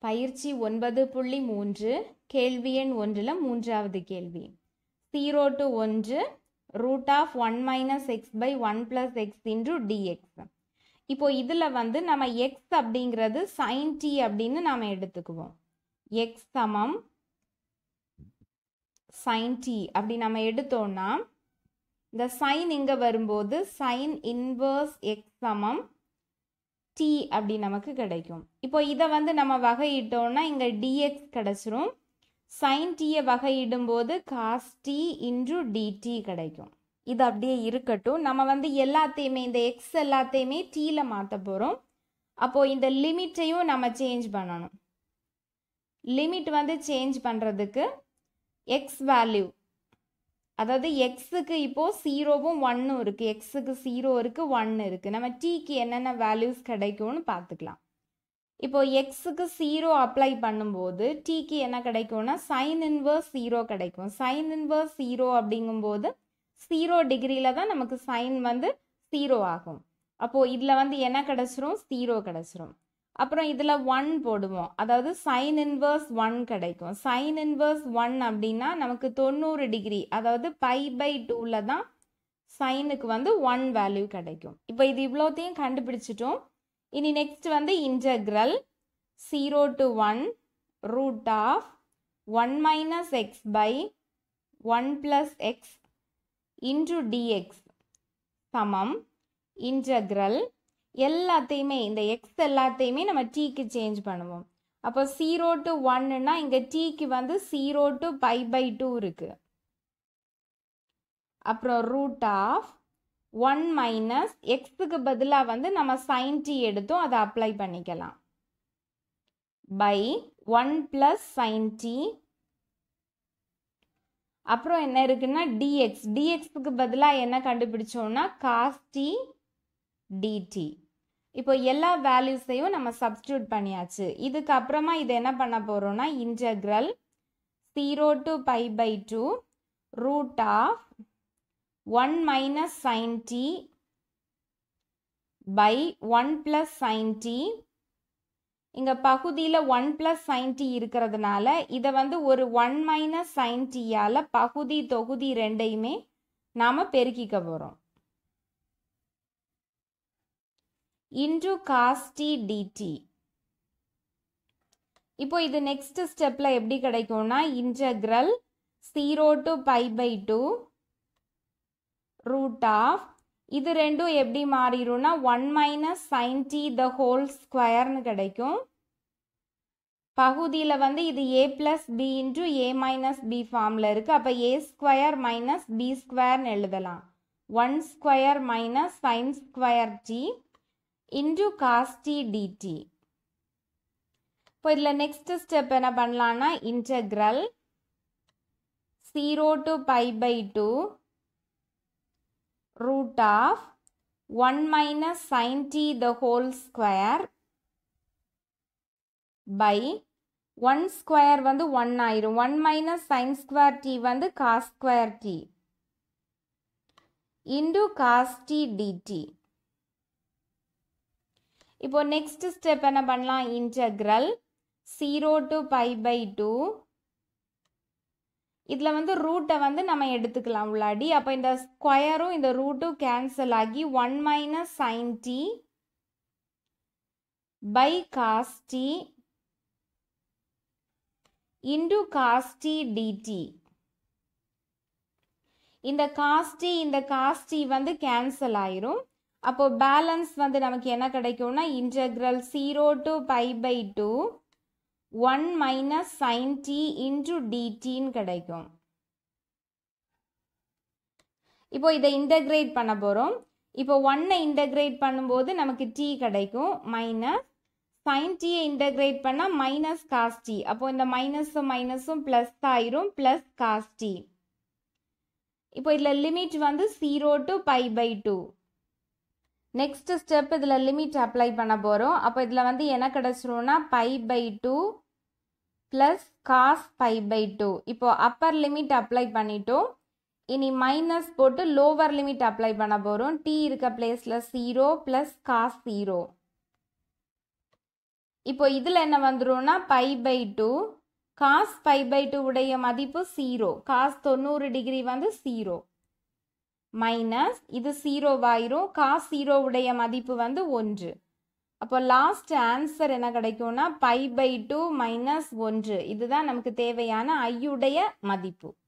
பயிற்சி ஒன்பது புள்ளி மூன்று கேள்வி எண் ஒன்றில் மூன்றாவது கேள்வி ஜீரோ டு ஒன்று root of one minus x by one plus x into dx இப்போ இதில் வந்து நம்ம எக்ஸ் அப்படிங்கிறது சைன் டி அப்படின்னு நாம் எடுத்துக்குவோம் எக்ஸ் சமம் சைன் டி அப்படி நம்ம எடுத்தோம்னா இந்த சைன் இங்கே வரும்போது சைன் இன்வர்ஸ் எக்ஸ் சமம் டி அப்படி நமக்கு கிடைக்கும் இப்போ இதை வந்து நம்ம வகையிட்டோம்னா இங்கே டிஎக்ஸ் கிடச்சிரும் சைன் டீயை வகையிடும்போது காஸ் டி இன்டு டிடி கிடைக்கும் இது அப்படியே இருக்கட்டும் நம்ம வந்து எல்லாத்தையுமே இந்த எக்ஸ் எல்லாத்தையுமே டீயில் மாற்ற போகிறோம் அப்போது இந்த லிமிட்டையும் நம்ம சேஞ்ச் பண்ணணும் லிமிட் வந்து சேஞ்ச் பண்ணுறதுக்கு எக்ஸ் வேல்யூ அதாவது எக்ஸுக்கு இப்போது ஜீரோவும் ஒன்னும் இருக்குது எக்ஸுக்கு ஜீரோ இருக்குது ஒன்று இருக்குது நம்ம டீக்கு என்னென்ன வேல்யூஸ் கிடைக்கும்னு பார்த்துக்கலாம் இப்போ எக்ஸுக்கு ஜீரோ அப்ளை பண்ணும்போது டீக்கு என்ன கிடைக்கும்னா சைன் இன்வர்ஸ் ஜீரோ கிடைக்கும் சைன் இன்வர்ஸ் ஜீரோ அப்படிங்கும்போது ஜீரோ டிகிரியில் தான் நமக்கு சைன் வந்து ஜீரோ ஆகும் அப்போது இதில் வந்து என்ன கிடச்சிரும் ஜீரோ கிடச்சிரும் அப்புறம் இதில் ஒன் போடுவோம் அதாவது சைன் இன்வர்ஸ் ஒன் கிடைக்கும் சைன் இன்வர்ஸ் ஒன் அப்படின்னா நமக்கு தொண்ணூறு டிகிரி அதாவது பை பை டூவில் தான் சைனுக்கு வந்து ஒன் வேல்யூ கிடைக்கும் இப்போ இது இவ்வளோத்தையும் கண்டுபிடிச்சிட்டோம் இனி நெக்ஸ்ட் வந்து integral zero to one root of one minus x by one plus x into dx சமம் இன்டெக்ரல் எல்லாத்தையுமே இந்த எக்ஸ் எல்லாத்தையுமே நம்ம டீக்கு சேஞ்ச் பண்ணுவோம் அப்போ ஜீரோ டு ஒன்னுனா இங்கே டீக்கு வந்து zero to pi by two இருக்கு அப்புறம் ரூட் ஆஃப் ஒன் மைனஸ் எக்ஸுக்கு பதிலாக வந்து நம்ம சைன் டி எடுத்தோம் அதை அப்ளை பண்ணிக்கலாம் by one plus sine t அப்புறம் என்ன இருக்குன்னா டிஎக்ஸ் டிஎக்ஸுக்கு பதிலாக என்ன கண்டுபிடிச்சோம்னா காஸ்டி டிடி இப்போ எல்லா வேல்யூஸையும் நம்ம சப்ஸ்டியூட் பண்ணியாச்சு இதுக்கு அப்புறமா இது என்ன பண்ண போகிறோம்னா integral zero to pi by two root of one minus sine t by one plus sine t இங்கே பகுதியில் ஒன் ப்ளஸ் சைன் டி இருக்கிறதுனால இதை வந்து ஒரு ஒன் மைனஸ் சைன் டீயால் பகுதி தொகுதி ரெண்டையுமே நாம் பெருக்கிக்க போகிறோம் இன்டு காஸ்டி டிடி இப்போ இது நெக்ஸ்ட் ஸ்டெப்பில் எப்படி கிடைக்கும்னா integral zero to pi by two root of இது ரெண்டும் எப்படி மாறிடும்னா one minus sine t the whole ஸ்கொயர்னு கிடைக்கும் பகுதியில் வந்து இது A plus B into A minus B ஃபார்மில் இருக்குது அப்போ ஏ ஸ்கொயர் மைனஸ் பி ஸ்கொயர்னு எழுதலாம் one square minus sine square t into cos t dt இப்போ இதில் நெக்ஸ்ட் ஸ்டெப் என்ன பண்ணலான்னா integral zero to pi by two root of 1 minus sin t the whole square by 1 square வந்து 1 ஆயிரும் 1 minus sin square t வந்து cos square t into cos t dt இப்போ next step என்ன பண்ணலாம் integral zero to pi by two இதில் வந்து ரூட்டை வந்து நம்ம எடுத்துக்கலாம் உள்ளாடி அப்போ இந்த ஸ்கொயரும் இந்த ரூட்டும் கேன்சல் ஆகி one minus sine t by cos t into cos t dt இந்த காஸ்டி இந்த காஸ்டி வந்து கேன்சல் ஆயிரும் அப்போ பேலன்ஸ் வந்து நமக்கு என்ன கிடைக்கும்னா integral zero to pi by two one minus sine t into டிடின்னு கிடைக்கும் இப்போ இதை இன்டகிரேட் பண்ண போகிறோம் இப்போ ஒன்னை இன்டகிரேட் பண்ணும்போது நமக்கு டி கிடைக்கும் மைனஸ் சைன் டீயை இன்டகிரேட் பண்ணால் மைனஸ் காஸ்டி அப்போ இந்த மைனஸும் மைனஸும் ப்ளஸ் ஆயிரும் ப்ளஸ் காஸ்டி இப்போ இதில் லிமிட் வந்து zero to pi by two next step இதில் லிமிட் அப்ளை பண்ண போகிறோம் அப்போ இதில் வந்து என்ன கிடச்சிரும்னா pi by two plus cos pi by two இப்போ அப்பர் லிமிட் அப்ளை பண்ணிட்டோம் இனி மைனஸ் போட்டு லோவர் லிமிட் அப்ளை பண்ண போகிறோம் டி இருக்க பிளேஸில் ஜீரோ ப்ளஸ் காஸ் ஜீரோ இப்போ இதில் என்ன வந்துரும்னா pi by two cos pi by two உடைய மதிப்பு ஜீரோ காஸ் தொண்ணூறு டிகிரி வந்து ஜீரோ மைனஸ் இது ஜீரோவாயிரும் காஸ் ஜீரோவுடைய மதிப்பு வந்து ஒன்று அப்போ லாஸ்ட் ஆன்சர் என்ன கிடைக்கும்னா பை பை டூ மைனஸ் ஒன்று இதுதான் நமக்கு தேவையான ஐயுடைய மதிப்பு